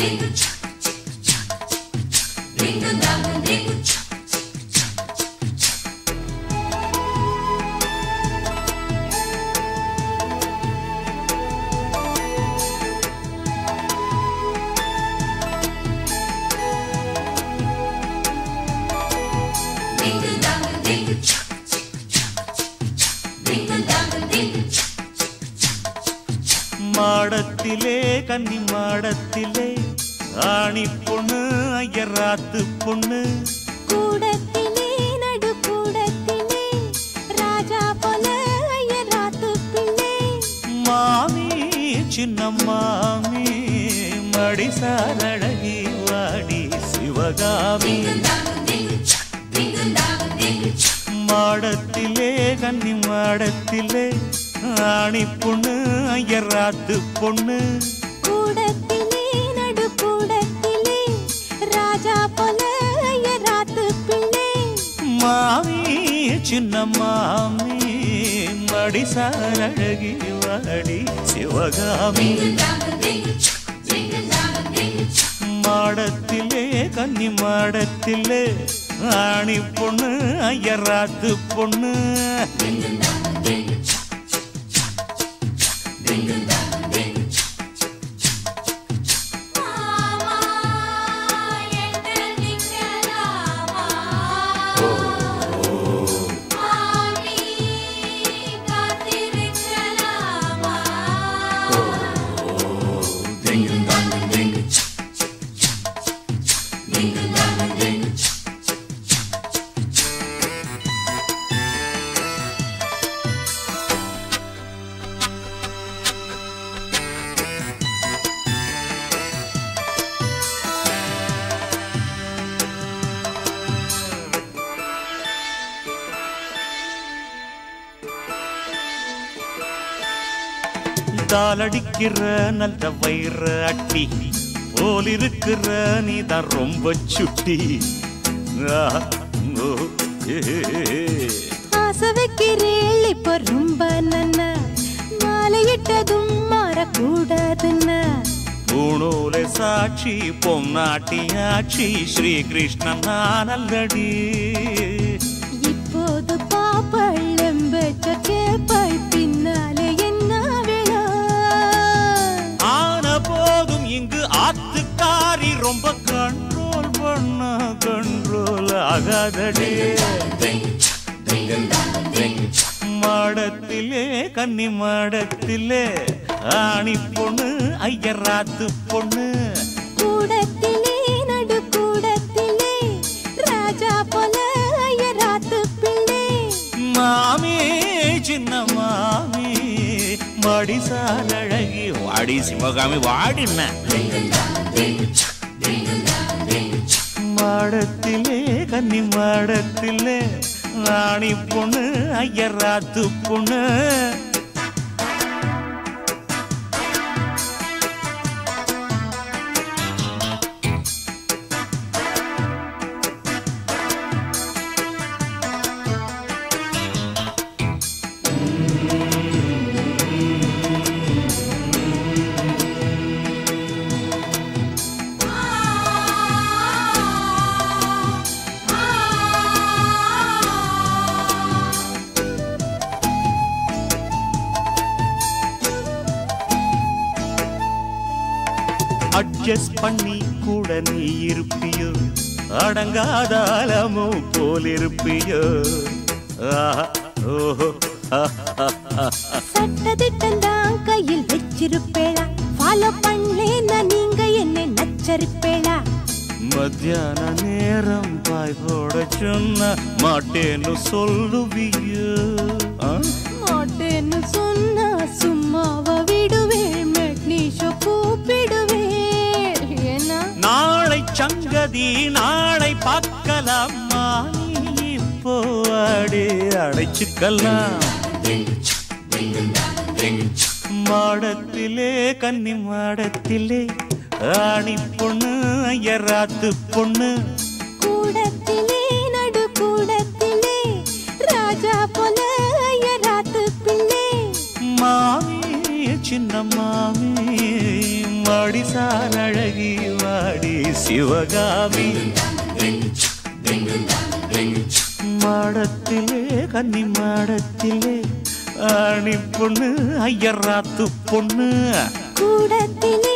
மாடத்திலே கன்னி மாடத்திலே ஆணி பொண்ணு ஐயராத்து பொண்ணு கூடத்திலே நடு கூடத்திலே ராஜா போல ஐயராத்து பிள்ளை மாமி சின்ன மாமி மடிசாரழகி வாடி சிவகாமி மாடத்திலே கன்னி மாடத்திலே ஆணி பொண்ணு ஐயராத்து பொண்ணு கூடத்திலே நடு கூடத்திலே ராஜா போல ஐயராத்து பிள்ளை மாமி சின்ன மாமி மடிசாரழகி வாடி சிவகாமி மாடத்திலே கன்னி மாடத்திலே ஆணி பொண்ணு ஐயராத்து பொண்ணு தாளடிக்கிற நல்ல வயிற அட்டி போல் இருக்கிற நீதான் ரொம்ப சுட்டி ஆ, ஓ, ஏ, ஏ. ஆசை வைக்கிறேள் இப்போ ரொம்ப நன்ன மாலையிட்டதும் மாறக்கூடாதுன்னா பூணூலை சாட்சி பொன்னாட்டியாட்சி ஸ்ரீகிருஷ்ணன் நானல்லடி இப்போது பாப்பள் எம்பெற்ற கேப்பள் பின்னாலே என்ன விழா ஆன போதும் இங்கு ஆத்துக்காரி ரொம்ப கண்ட்ரோல் பண்ண கண்ட்ரோல் ஆகாதடி மாடத்திலே கன்னி மாடத்திலே ஆணி பொண்ணு ஐயராத்து பொண்ணு கூடத்திலே நடு கூடத்திலே ராஜா போல ஐயராத்து பிள்ளை மாமி சின்ன மாமி மடிசாலழகி வாடி சிவகாமி வாடின மாடத்திலே கன்னி மாடத்திலே ராணி பொண்ணு ஐயராத்து பொண்ணு அட்ஜஸ்ட் பண்ணி கூட நீ இருப்பியோ அடங்காதாலமோ போல் இருப்பியோ ஆஹா, ஓஹோ, ஆஹா. சட்டதிட்டம் தான் கையில் வச்சிருப்பேளா ஃபாலோ பண்ணலேன்னா நீங்க என்னை நச்சரிப்பேளா மத்தியான நேரம் பாய் போட சொன்ன மாட்டேன்னு சொல்லுவியோ ஆ? மாட்டேன்னு சொன்னா சும்மாவா விடுவேன் மெட்னிஷோ கூப்பிடுவேன் ஏன்னா நாளை சங்கதி நாளை பார்க்கலாமா நீ இப்போ அடி அடைச்சுக்கலாம் மாடத்திலே கன்னி மாடத்திலே ஆணி பொண்ணு ஐயராத்து பொண்ணு கூடத்திலே நடு கூடத்திலே ராஜா போல ஐயராத்து பிள்ளை மாமி சின்ன மாமி மடிசார் அழகி சிவகாமி மாடத்திலே கன்னி மாடத்திலே ஆணி பொண்ணு ஐயராத்து பொண்ணு கூடத்திலே